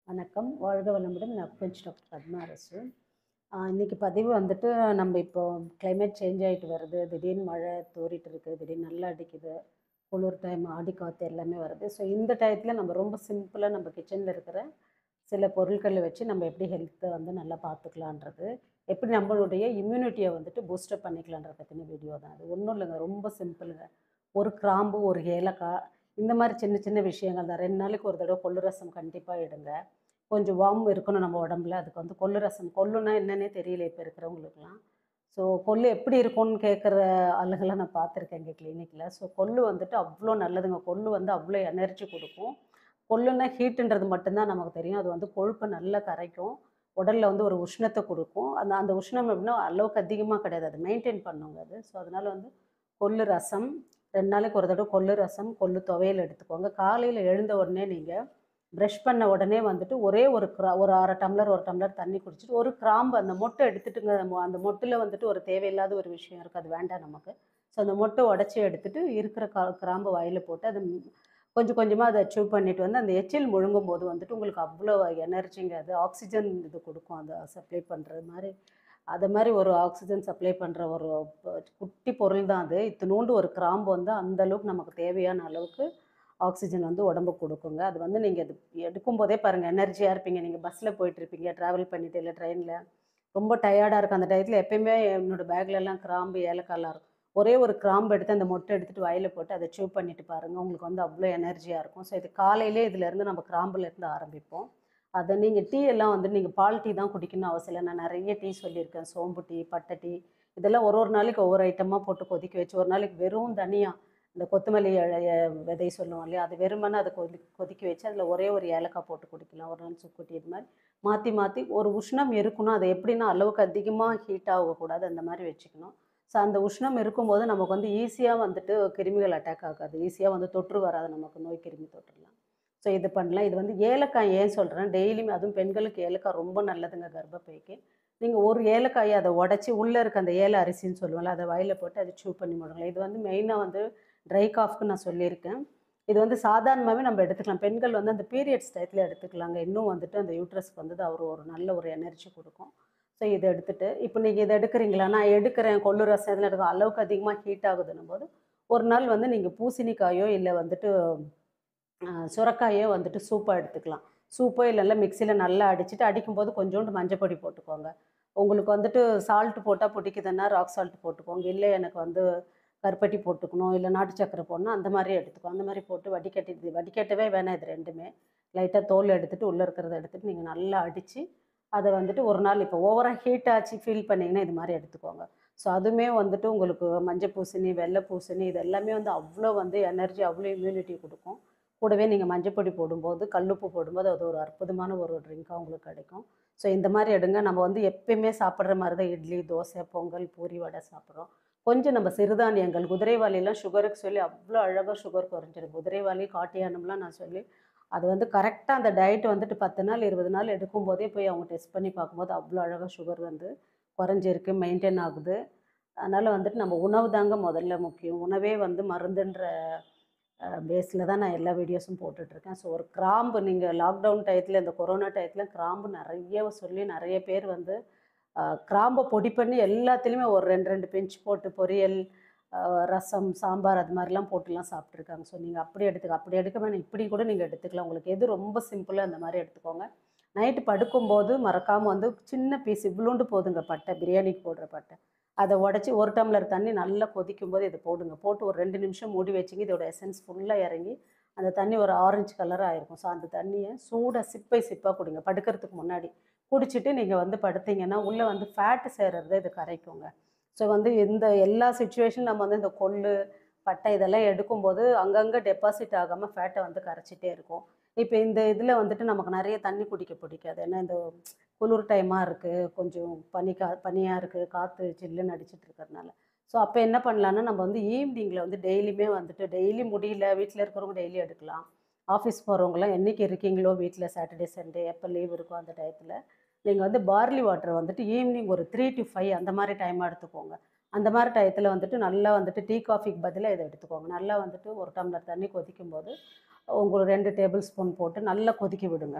வணக்கம் வாழ்க வளமுடன் நான் அக்குபஞ்ச் டாக்டர் பத்மா அரசு ஆஹ் இன்னைக்கு பதிவு வந்துட்டு நம்ம இப்போ climate சேஞ்ச் ஆகிட்டு வருது திடீர்னு மழை தூறிட்டு இருக்குது திடீர்னு நல்லா அடிக்குது குளிர் டைம் ஆடி காற்று எல்லாமே வருது ஸோ இந்த டயத்தில் நம்ம ரொம்ப சிம்பிளாக நம்ம கிச்சனில் இருக்கிற சில பொருட்களை வச்சு நம்ம எப்படி ஹெல்த்தை வந்து நல்லா பார்த்துக்கலான்றது எப்படி நம்மளுடைய இம்யூனிட்டியை வந்துட்டு பூஸ்டப் பண்ணிக்கலான்ற பற்றின வீடியோ தான் அது ஒன்றும் இல்லைங்க ரொம்ப சிம்பிளுங்க ஒரு கிராம்பு ஒரு ஏலக்காய் இந்த மாதிரி சின்ன சின்ன விஷயங்கள் தான் ரெண்டு நாளைக்கு ஒரு தடவை கொள்ளு ரசம் கண்டிப்பாக எடுங்க கொஞ்சம் வார்ம் இருக்கணும் நம்ம உடம்புல அதுக்கு வந்து கொள்ளு ரசம் கொல்லுனா என்னன்னே தெரியல இப்போ இருக்கிறவங்களுக்குலாம் ஸோ கொள்ளு எப்படி இருக்கும்னு கேட்குற ஆளுங்களாம் நான் பார்த்துருக்கேன் எங்கள் கிளினிக்கில் ஸோ கொள்ளு வந்துட்டு அவ்வளோ நல்லதுங்க கொள்ளு வந்து அவ்வளோ எனர்ஜி கொடுக்கும் கொள்ளுன்னா ஹீட்டுன்றது மட்டும்தான் நமக்கு தெரியும் அது வந்து கொழுப்பை நல்லா கரைக்கும் உடலில் வந்து ஒரு உஷ்ணத்தை கொடுக்கும் அந்த அந்த உஷ்ணம் எப்படின்னா அளவுக்கு அதிகமாக கிடையாது அது மெயின்டைன் பண்ணுங்க அது ஸோ அதனால் வந்து கொள்ளு ரசம் ரெண்டு நாளைக்கு ஒரு தடவை கொள்ளு ரசம் கொள்ளு துவையல் எடுத்துக்கோங்க காலையில் எழுந்த உடனே நீங்கள் ப்ரஷ் பண்ண உடனே வந்துட்டு ஒரே ஒரு கிரா ஒரு அரை டம்ளர் ஒரு டம்ளர் தண்ணி குடிச்சிட்டு ஒரு கிராம்பு அந்த மொட்டை எடுத்துட்டுங்க மொ- அந்த மொட்டில் வந்துட்டு ஒரு தேவையில்லாத ஒரு விஷயம் இருக்குது அது வேண்டாம் நமக்கு ஸோ அந்த மொட்டை உடச்சி எடுத்துட்டு இருக்கிற கா கிராம்பு வாயில் போட்டு அதை ம், கொஞ்சம் கொஞ்சமாக அதை அச்சீவ் பண்ணிட்டு வந்து அந்த எச்சில் முழுங்கும் போது வந்துட்டு உங்களுக்கு அவ்வளோ எனர்ஜிங்க அது ஆக்சிஜன் இது கொடுக்கும் அந்த சப்ளை பண்ணுறது மாதிரி அது மாதிரி ஒரு ஆக்சிஜன் சப்ளை பண்ணுற ஒரு ப- குட்டி பொருள் தான் அது இத்தினூண்டு ஒரு கிராம்பு வந்து அந்த அளவுக்கு நமக்கு தேவையான அளவுக்கு ஆக்சிஜன் வந்து உடம்புக்கு கொடுக்குங்க அது வந்து நீங்கள் அது எடுக்கும்போதே பாருங்கள் எனர்ஜியாக இருப்பீங்க நீங்கள் பஸ்ஸில் போயிட்டுருப்பீங்க ட்ராவல் பண்ணிட்டு இல்லை ட்ரெயினில் ரொம்ப டயர்டாக இருக்கும் அந்த டயத்தில் எப்பயுமே என்னோட பேக்ல எல்லாம் கிராம்பு ஏலக்காய்லாம் இருக்கும் ஒரே ஒரு கிராம்பு எடுத்து அந்த மொட்டை எடுத்துட்டு வாயில் போட்டு அதை சூவ் பண்ணிட்டு பாருங்கள் உங்களுக்கு வந்து அவ்வளோ எனர்ஜியாக இருக்கும் ஸோ இது காலையிலே இதுலேருந்து நம்ம கிராம்புலேருந்து ஆரம்பிப்போம் அதை நீங்கள் டீ எல்லாம் வந்து நீங்கள் பால் டீ தான் குடிக்கணும்னு அவசியம் இல்லை நான் நிறைய டீ சொல்லியிருக்கேன் சோம்பு டீ பட்டை டீ இதெல்லாம் ஒரு ஒரு நாளைக்கு ஒவ்வொரு ஐட்டமாக போட்டு கொதிக்க வச்சு ஒரு நாளைக்கு வெறும் தனியாக இந்த கொத்தமல்லி இலைய விதை சொல்லுவோம் இல்லையா அது வெறுமனே அதை கொதி கொதிக்க வச்சு அதில் ஒரே ஒரு ஏலக்காய் போட்டு குடிக்கலாம் ஒரு நாள் சுக்குட்டி இது மாதிரி மாற்றி மாற்றி ஒரு உஷ்ணம் இருக்கணும் அது எப்படின்னா அளவுக்கு அதிகமாக ஹீட் ஆகக்கூடாது அந்த மாதிரி வச்சுக்கணும் ஸோ அந்த உஷ்ணம் இருக்கும்போது நமக்கு வந்து ஈஸியாக வந்துட்டு கிருமிகள் அட்டாக் ஆகாது ஈஸியாக வந்து தொற்று வராது நமக்கு நோய் கிருமி தொற்றுலாம் ஸோ இது பண்ணலாம் இது வந்து ஏலக்காய் ஏன் சொல்கிறேன் டெய்லியுமே அதுவும் பெண்களுக்கு ஏலக்காய் ரொம்ப நல்லதுங்க கர்ப்பப்பைக்கு நீங்கள் ஒரு ஏலக்காயை அதை உடச்சி உள்ளே இருக்க அந்த ஏல அரிசின்னு சொல்லுவோம்ல அதை வாயில் போட்டு அதை சூ பண்ணி முடங்கலாம் இது வந்து மெயினாக வந்து ட்ரை காஃப்க்கு நான் சொல்லியிருக்கேன் இது வந்து சாதாரணமாகவே நம்ம எடுத்துக்கலாம் பெண்கள் வந்து அந்த பீரியட்ஸ் டயத்தில் எடுத்துக்கலாங்க இன்னும் வந்துட்டு அந்த யூட்ரஸ்க்கு வந்து அவர் ஒரு நல்ல ஒரு எனர்ஜி கொடுக்கும் ஸோ இதை எடுத்துட்டு இப்போ நீங்கள் இதை எடுக்கிறீங்களா நான் எடுக்கிறேன் கொள்ளு ரசம் இதில் எடுக்க அளவுக்கு அதிகமாக ஹீட் ஆகுதுன்னும் போது ஒரு நாள் வந்து நீங்கள் பூசணிக்காயோ இல்லை வந்துட்டு ஆஹ், சுரக்காயோ வந்துட்டு சூப்பாக எடுத்துக்கலாம் சூப்போ இல்லைல்ல மிக்சியில் நல்லா அடிச்சுட்டு அடிக்கும்போது கொஞ்சோண்டு மஞ்சப்பொடி போட்டுக்கோங்க உங்களுக்கு வந்துட்டு சால்ட் போட்டால் பிடிக்குதுன்னா ராக் சால்ட் போட்டுக்கோங்க இல்லை எனக்கு வந்து கருப்பட்டி போட்டுக்கணும் இல்லை நாட்டு சக்கரை போடணும் அந்த மாதிரி எடுத்துக்கோ அந்த மாதிரி போட்டு வடிகட்டி இது வடிகட்டவே வேணாம் இது ரெண்டுமே லைட்டாக தோல் எடுத்துட்டு உள்ளே இருக்கிறத எடுத்துட்டு நீங்கள் நல்லா அடித்து அதை வந்துட்டு ஒரு நாள் இப்போ ஓவராக ஹீட் ஆச்சு ஃபீல் பண்ணீங்கன்னா இது மாதிரி எடுத்துக்கோங்க ஸோ அதுவுமே வந்துட்டு உங்களுக்கு மஞ்சள் பூசணி வெள்ளை பூசணி இது எல்லாமே வந்து அவ்வளோ வந்து எனர்ஜி அவ்வளோ இம்யூனிட்டி கொடுக்கும் கூடவே நீங்கள் மஞ்சப்பொடி போடும்போது கல்லுப்பு போடும்போது அது ஒரு அற்புதமான ஒரு ட்ரிங்காக உங்களுக்கு கிடைக்கும் ஸோ இந்த மாதிரி எடுங்க நம்ம வந்து எப்பயுமே சாப்பிட்ற மாதிரி தான் இட்லி தோசை பொங்கல் பூரி வடை சாப்பிட்றோம் கொஞ்சம் நம்ம சிறுதானியங்கள் குதிரைவாலிலாம் சுகருக்கு சொல்லி அவ்வளோ அழகாக சுகர் குறைஞ்சிடும் குதிரைவாலி காட்டியானம்லாம் நான் சொல்லி அது வந்து கரெக்டாக அந்த டயட் வந்துட்டு பத்து நாள் இருபது நாள் எடுக்கும்போதே போய் அவங்க டெஸ்ட் பண்ணி பார்க்கும்போது அவ்வளோ அழகாக சுகர் வந்து குறைஞ்சிருக்கு மெயின்டைன் ஆகுது அதனால் வந்துட்டு நம்ம உணவு தாங்க முதல்ல முக்கியம் உணவே வந்து மருந்துன்ற பேஸில் தான் நான் எல்லா வீடியோஸும் போட்டுட்ருக்கேன் ஸோ ஒரு கிராம்பு நீங்கள் லாக்டவுன் டயத்தில் இந்த கொரோனா டயத்தில் கிராம்பு நிறைய சொல்லி நிறைய பேர் வந்து அஹ், கிராம்பை பொடி பண்ணி எல்லாத்துலேயுமே ஒரு ரெண்டு ரெண்டு பிஞ்ச் போட்டு பொரியல் அஹ், ரசம் சாம்பார் அது மாதிரிலாம் போட்டுலாம் சாப்பிட்ருக்காங்க ஸோ நீங்கள் அப்படி எடுத்துக்க அப்படி எடுக்க வேணாம் இப்படி கூட நீங்கள் எடுத்துக்கலாம் உங்களுக்கு எது ரொம்ப சிம்பிளாக அந்த மாதிரி எடுத்துக்கோங்க நைட்டு படுக்கும்போது மறக்காமல் வந்து சின்ன பீஸ் இவ்வளோண்டு போதுங்க பட்டை பிரியாணிக்கு போடுற பட்டை அதை உடச்சி ஒரு டம்ளர் தண்ணி நல்லா கொதிக்கும் போது இதை போடுங்க போட்டு ஒரு ரெண்டு நிமிஷம் மூடி வச்சிங்க இதோட எசன்ஸ் ஃபுல்லாக இறங்கி அந்த தண்ணி ஒரு ஆரஞ்சு கலராக ஆயிருக்கும் ஸோ அந்த தண்ணியை சூடாக சிப்பை சிப்பாக குடிங்க படுக்கிறதுக்கு முன்னாடி குடிச்சிட்டு நீங்கள் வந்து படுத்தீங்கன்னா உள்ளே வந்து ஃபேட்டு சேர்றது இது கரைக்குங்க ஸோ வந்து இந்த எல்லா சுச்சுவேஷன் நம்ம வந்து இந்த கொள்ளு பட்டை இதெல்லாம் எடுக்கும்போது அங்கங்கே டெபாசிட் ஆகாமல் ஃபேட்டை வந்து கரைச்சிட்டே இருக்கும் இப்போ இந்த இதில் வந்துட்டு நமக்கு நிறைய தண்ணி குடிக்க பிடிக்காது ஏன்னா இந்த குளிர் டைமாக இருக்குது கொஞ்சம் பனி கா பனியாக இருக்குது காற்று சில்லுன்னு அடிச்சிட்டு இருக்கிறதுனால ஸோ அப்போ என்ன பண்ணலான்னா நம்ம வந்து ஈவினிங்கில் வந்து டெய்லியுமே வந்துட்டு டெய்லி முடியல வீட்டில் இருக்கிறவங்க டெய்லி எடுக்கலாம் ஆஃபீஸ் போகிறவங்களாம் என்றைக்கு இருக்கீங்களோ வீட்டில் சாட்டர்டே சண்டே எப்போ லீவ் இருக்கோ அந்த டயத்தில் நீங்கள் வந்து பார்லி வாட்டர் வந்துட்டு ஈவினிங் ஒரு த்ரீ டு ஃபைவ் அந்த மாதிரி டைமாக எடுத்துக்கோங்க அந்த மாதிரி டயத்தில் வந்துட்டு நல்லா வந்துட்டு டீ காஃபிக்கு பதிலாக இதை எடுத்துக்கோங்க நல்லா வந்துட்டு ஒரு டம்ளர் தண்ணி கொதிக்கும் போது உங்களுக்கு ரெண்டு டேபிள் ஸ்பூன் போட்டு நல்லா கொதிக்க விடுங்க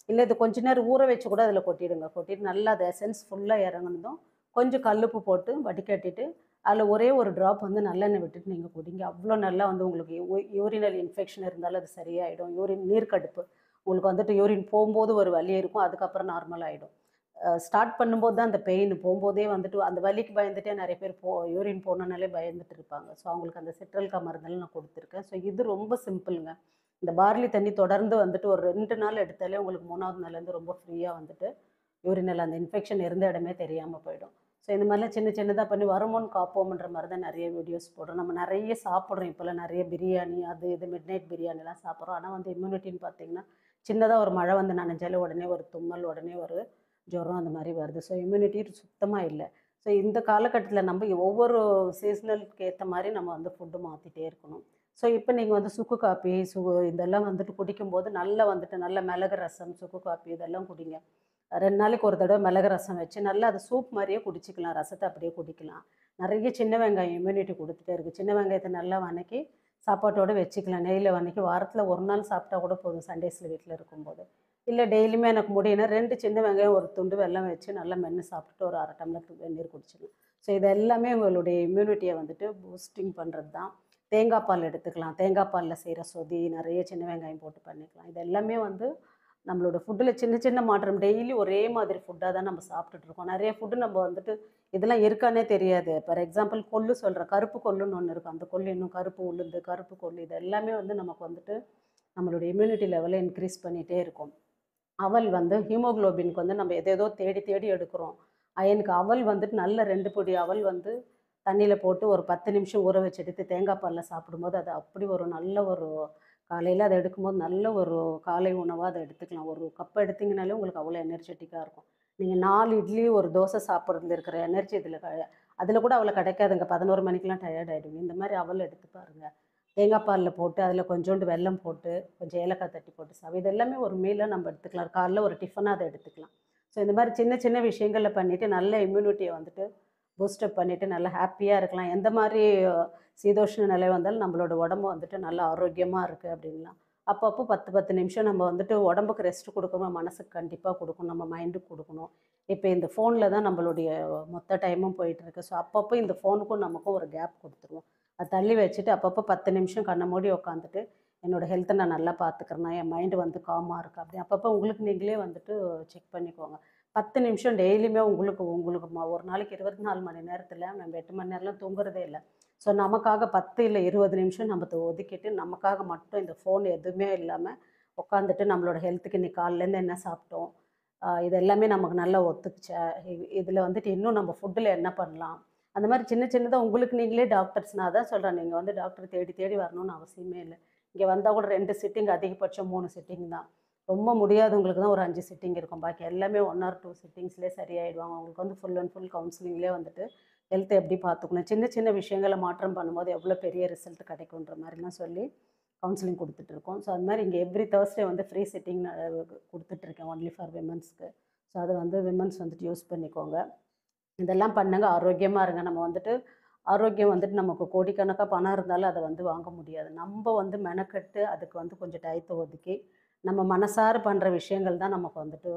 இல்லை இது கொஞ்ச நேரம் ஊற வச்சு கூட அதில் கொட்டிடுங்க கொட்டிட்டு நல்லா அது எசன்ஸ் ஃபுல்லாக இறங்குனதும் கொஞ்சம் கல்லுப்பு போட்டு வடிகட்டிட்டு அதில் ஒரே ஒரு ட்ராப் வந்து நல்லெண்ணெய் விட்டுட்டு நீங்கள் குடிங்க அவ்வளோ நல்லா வந்து உங்களுக்கு யூரினல் இன்ஃபெக்ஷன் இருந்தாலும் அது சரியாயிடும் யூரின் நீர்க்கடுப்பு உங்களுக்கு வந்துட்டு யூரின் போகும்போது ஒரு வலி இருக்கும் அதுக்கப்புறம் நார்மல் ஆகிடும் ஸ்டார்ட் பண்ணும்போது தான் அந்த பெயின் போகும்போதே வந்துட்டு அந்த வலிக்கு பயந்துட்டே நிறைய பேர் போ யூரின் போனனாலே பயந்துட்டு இருப்பாங்க ஸோ அவங்களுக்கு அந்த சிட்ரல்கா மருந்தெல்லாம் நான் கொடுத்துருக்கேன் ஸோ இது ரொம்ப சிம்பிளுங்க இந்த பார்லி தண்ணி தொடர்ந்து வந்துட்டு ஒரு ரெண்டு நாள் எடுத்தாலே உங்களுக்கு மூணாவது நாள்லேருந்து ரொம்ப ஃப்ரீயாக வந்துட்டு யூரினல் அந்த இன்ஃபெக்ஷன் இருந்த இடமே தெரியாமல் போயிடும் ஸோ இந்த மாதிரிலாம் சின்ன சின்னதாக பண்ணி வருமோன்னு காப்போம்ன்ற மாதிரி தான் நிறைய வீடியோஸ் போடுறோம் நம்ம நிறைய சாப்பிட்றோம் இப்போல்லாம் நிறைய பிரியாணி அது இது மிட் நைட் பிரியாணிலாம் சாப்பிட்றோம் ஆனால் வந்து இம்யூனிட்டின்னு பார்த்தீங்கன்னா சின்னதாக ஒரு மழை வந்து நனைஞ்சாலே உடனே ஒரு தும்மல் உடனே ஒரு ஜுரம் அந்த மாதிரி வருது ஸோ இம்யூனிட்டி சுத்தமாக இல்லை ஸோ இந்த காலகட்டத்தில் நம்ம ஒவ்வொரு சீசனலுக்கு ஏற்ற மாதிரி நம்ம வந்து ஃபுட்டு மாற்றிட்டே இருக்கணும் ஸோ இப்போ நீங்கள் வந்து சுக்கு காப்பி சு இதெல்லாம் வந்துட்டு குடிக்கும்போது நல்லா வந்துட்டு நல்ல மிளகு ரசம் சுக்கு காப்பி இதெல்லாம் குடிங்க ரெண்டு நாளைக்கு ஒரு தடவை மிளகு ரசம் வச்சு நல்லா அது சூப் மாதிரியே குடிச்சிக்கலாம் ரசத்தை அப்படியே குடிக்கலாம் நிறைய சின்ன வெங்காயம் இம்யூனிட்டி கொடுத்துட்டே இருக்குது சின்ன வெங்காயத்தை நல்லா வதக்கி சாப்பாட்டோட வச்சுக்கலாம் நெய்யில் வதக்கி வாரத்தில் ஒரு நாள் சாப்பிட்டா கூட போதும் சண்டேஸில் வீட்டில் இருக்கும்போது இல்லை டெய்லியுமே எனக்கு முடியும்னா ரெண்டு சின்ன வெங்காயம் ஒரு துண்டு வெல்லம் வச்சு நல்லா மென்று சாப்பிட்டுட்டு ஒரு அரை டம்ளர் வெந்நீர் குடிச்சிடலாம் ஸோ இது எல்லாமே உங்களுடைய இம்யூனிட்டியை வந்துட்டு பூஸ்டிங் பண்ணுறது தான் தேங்காய் பால் எடுத்துக்கலாம் தேங்காய் பாலில் செய்கிற சொதி நிறைய சின்ன வெங்காயம் போட்டு பண்ணிக்கலாம் இது எல்லாமே வந்து நம்மளோட ஃபுட்டில் சின்ன சின்ன மாற்றம் டெய்லி ஒரே மாதிரி ஃபுட்டாக தான் நம்ம சாப்பிட்டுட்டு இருக்கோம் நிறைய ஃபுட்டு நம்ம வந்துட்டு இதெல்லாம் இருக்கானே தெரியாது ஃபார் எக்ஸாம்பிள் கொள்ளு சொல்கிறேன் கருப்பு கொள்ளுன்னு ஒன்று இருக்கும் அந்த கொள்ளு இன்னும் கருப்பு உளுந்து கருப்பு கொள்ளு இது எல்லாமே வந்து நமக்கு வந்துட்டு நம்மளோட இம்யூனிட்டி லெவலை இன்க்ரீஸ் பண்ணிகிட்டே இருக்கும் அவல் வந்து ஹீமோகுளோபினுக்கு வந்து நம்ம எதேதோ தேடி தேடி எடுக்கிறோம் அயனுக்கு அவல் வந்துட்டு நல்ல ரெண்டு பொடி அவல் வந்து தண்ணியில் போட்டு ஒரு பத்து நிமிஷம் ஊற வச்சு எடுத்து தேங்காய் பாலில் சாப்பிடும்போது அது அப்படி ஒரு நல்ல ஒரு காலையில் அதை எடுக்கும்போது நல்ல ஒரு காலை உணவாக அதை எடுத்துக்கலாம் ஒரு கப் எடுத்தீங்கனாலே உங்களுக்கு அவ்வளோ எனர்ஜெட்டிக்காக இருக்கும் நீங்கள் நாலு இட்லி ஒரு தோசை சாப்பிட்றதுல இருக்கிற எனர்ஜி இதில் க அதில் கூட அவ்வளோ கிடைக்காதுங்க பதினோரு மணிக்கெலாம் டயர்ட் ஆகிடுவீங்க இந்த மாதிரி அவல் எடுத்து பாருங்கள் தேங்காய் பாலில் போட்டு அதில் கொஞ்சோண்டு வெல்லம் போட்டு கொஞ்சம் ஏலக்காய் தட்டி போட்டு சாப்பிடு இது எல்லாமே ஒரு மீலாக நம்ம எடுத்துக்கலாம் காலைல ஒரு டிஃபனாக அதை எடுத்துக்கலாம் ஸோ இந்த மாதிரி சின்ன சின்ன விஷயங்களில் பண்ணிவிட்டு நல்ல இம்யூனிட்டியை வந்துட்டு பூஸ்டப் பண்ணிவிட்டு நல்லா ஹாப்பியாக இருக்கலாம் எந்த மாதிரி சீதோஷ்ண நிலை வந்தாலும் நம்மளோட உடம்பு வந்துட்டு நல்லா ஆரோக்கியமாக இருக்குது அப்படின்லாம் அப்பப்போ பத்து பத்து நிமிஷம் நம்ம வந்துட்டு உடம்புக்கு ரெஸ்ட் கொடுக்கணும் மனசுக்கு கண்டிப்பாக கொடுக்கணும் நம்ம மைண்டுக்கு கொடுக்கணும் இப்போ இந்த ஃபோனில் தான் நம்மளுடைய மொத்த டைமும் போயிட்டுருக்கு ஸோ அப்பப்போ இந்த ஃபோனுக்கும் நமக்கும் ஒரு கேப் கொடுத்துருவோம் அதை தள்ளி வச்சுட்டு அப்பப்போ பத்து நிமிஷம் கண்ணை மூடி உட்காந்துட்டு என்னோடய ஹெல்த்தை நான் நல்லா பார்த்துக்கிறேன் என் மைண்டு வந்து காமாக இருக்குது அப்படி அப்பப்போ உங்களுக்கு நீங்களே வந்துட்டு செக் பண்ணிக்கோங்க பத்து நிமிஷம் டெய்லியுமே உங்களுக்கு உங்களுக்கு ம- ஒரு நாளைக்கு இருபத்தி நாலு மணி நேரத்தில் நம்ம எட்டு மணி நேரம்லாம் தூங்குறதே இல்லை ஸோ நமக்காக பத்து இல்லை இருபது நிமிஷம் நம்ம அதை ஒதுக்கிட்டு நமக்காக மட்டும் இந்த ஃபோன் எதுவுமே இல்லாமல் உட்காந்துட்டு நம்மளோட ஹெல்த்துக்கு இன்னைக்கு காலையிலேருந்து என்ன சாப்பிட்டோம் ஆஹ் இது எல்லாமே நமக்கு நல்லா ஒத்துக்குச்சா இதில் வந்துட்டு இன்னும் நம்ம ஃபுட்டில் என்ன பண்ணலாம் அந்த மாதிரி சின்ன சின்னதாக உங்களுக்கு நீங்களே டாக்டர்ஸ் நான் தான் சொல்கிறேன் நீங்கள் வந்து டாக்டர் தேடி தேடி வரணும்னு அவசியமே இல்லை இங்கே வந்தால் கூட ரெண்டு சிட்டிங் அதிகபட்சம் மூணு சிட்டிங் தான் ரொம்ப முடியாதவங்களுக்கு தான் ஒரு அஞ்சு சிட்டிங் இருக்கும் பாக்கி எல்லாமே ஒன் ஆர் டூ சிட்டிங்ஸ்லேயே சரியாயிடுவாங்க அவங்களுக்கு வந்து ஃபுல் அண்ட் ஃபுல் கவுன்சிலிங்லேயே வந்துட்டு ஹெல்த்தை எப்படி பார்த்துக்கணும் சின்ன சின்ன விஷயங்களை மாற்றம் பண்ணும்போது எவ்வளோ பெரிய ரிசல்ட் கிடைக்குன்ற மாதிரிலாம் சொல்லி கவுன்சிலிங் கொடுத்துட்ருக்கோம் ஸோ அது மாதிரி இங்கே எவ்ரி தேர்ஸ்டே வந்து ஃப்ரீ சிட்டிங் கொடுத்துட்ருக்கேன் ஒன்லி ஃபார் விமன்ஸ்க்கு ஸோ அதை வந்து விமன்ஸ் வந்துட்டு யூஸ் பண்ணிக்கோங்க இதெல்லாம் பண்ணுங்க ஆரோக்கியமாக இருங்க நம்ம வந்துட்டு ஆரோக்கியம் வந்துட்டு நமக்கு கோடிக்கணக்காக பணம் இருந்தாலும் அதை வந்து வாங்க முடியாது நம்ம வந்து மெனக்கட்டு அதுக்கு வந்து கொஞ்சம் டயத்தை ஒதுக்கி நம்ம மனசார பண்ணுற விஷயங்கள் தான் நமக்கு வந்துட்டு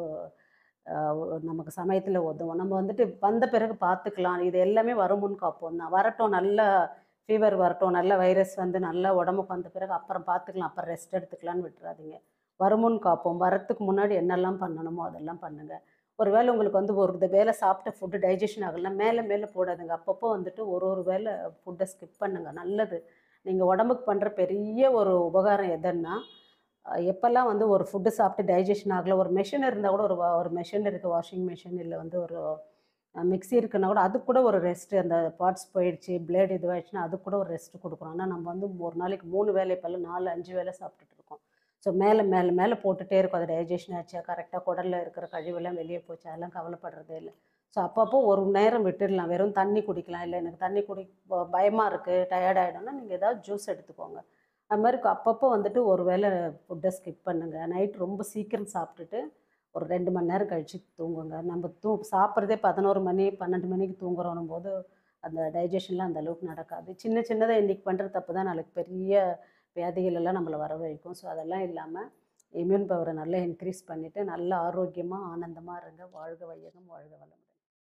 ஆஹ், ஒ- நமக்கு சமயத்தில் உதவும் நம்ம வந்துட்டு வந்த பிறகு பார்த்துக்கலாம் இது எல்லாமே வருமுன் காப்போம் தான் வரட்டும் நல்ல ஃபீவர் வரட்டும் நல்ல வைரஸ் வந்து நல்லா உடம்புக்கு வந்த பிறகு அப்புறம் பார்த்துக்கலாம் அப்புறம் ரெஸ்ட் எடுத்துக்கலாம்னு விட்டுறாதீங்க வருமுன் காப்போம் வரத்துக்கு முன்னாடி என்னெல்லாம் பண்ணணுமோ அதெல்லாம் பண்ணுங்க ஒருவேளை உங்களுக்கு வந்து ஒரு இந்த வேளை சாப்பிட்ட ஃபுட்டு டைஜஷன் ஆகலைன்னா மேலே மேலே போடாதுங்க அப்பப்போ வந்துட்டு ஒரு ஒரு வேளை ஃபுட்டை ஸ்கிப் பண்ணுங்க நல்லது நீங்கள் உடம்புக்கு பண்ணுற பெரிய ஒரு உபகாரம் எதுன்னா அஹ் எப்பெல்லாம் வந்து ஒரு ஃபுட்டு சாப்பிட்டு டைஜஷன் ஆகல ஒரு மெஷின் இருந்தால் கூட ஒரு வா- ஒரு மெஷின் இருக்குது வாஷிங் மிஷின் இல்லை வந்து ஒரு மிக்ஸி இருக்குன்னா கூட அதுக்கு கூட ஒரு ரெஸ்ட் அந்த பார்ட்ஸ் போயிடுச்சு பிளேட் இதுவாகிடுச்சுன்னா அதுக்கு கூட ஒரு ரெஸ்ட் கொடுக்குறோம் ஆனால் நம்ம வந்து ஒரு நாளைக்கு மூணு வேலை இப்போல்லாம் நாலு அஞ்சு வேலை சாப்பிட்டுட்டு இருக்கோம் ஸோ மேலே மேலே மேலே போட்டுகிட்டே இருக்கும் அது டைஜஷன் ஆச்சா கரெக்டாக குடலில் இருக்கிற கழிவெல்லாம் வெளியே போச்சு அதெல்லாம் கவலைப்படுறதே இல்லை ஸோ அப்பப்போ ஒரு நேரம் விட்டுடலாம் வெறும் தண்ணி குடிக்கலாம் இல்லை எனக்கு தண்ணி குடி ப- பயமா இருக்குது டயர்ட் ஆகிடும்னா நீங்கள் ஏதாவது ஜூஸ் எடுத்துக்கோங்க அது மாதிரி அப்பப்போ வந்துட்டு ஒரு வேளை ஃபுட்டை ஸ்கிப் பண்ணுங்கள் நைட் ரொம்ப சீக்கிரம் சாப்பிட்டுட்டு ஒரு ரெண்டு மணி நேரம் கழித்து தூங்குங்க நம்ம தூ சாப்பிட்றதே பதினோரு மணி பன்னெண்டு மணிக்கு தூங்குறோம் போது அந்த டைஜஷன்லாம் அந்த அளவுக்கு நடக்காது சின்ன சின்னதாக இன்றைக்கி பண்ணுற தப்பு தான் நாளைக்கு பெரிய வியாதிகள் எல்லாம் நம்மளை வர வைக்கும் ஸோ அதெல்லாம் இல்லாமல் இம்யூன் பவரை நல்லா இன்க்ரீஸ் பண்ணிவிட்டு நல்ல ஆரோக்கியமாக ஆனந்தமாக இருங்க வாழ்க வையகம் வாழ்க வளமுடன்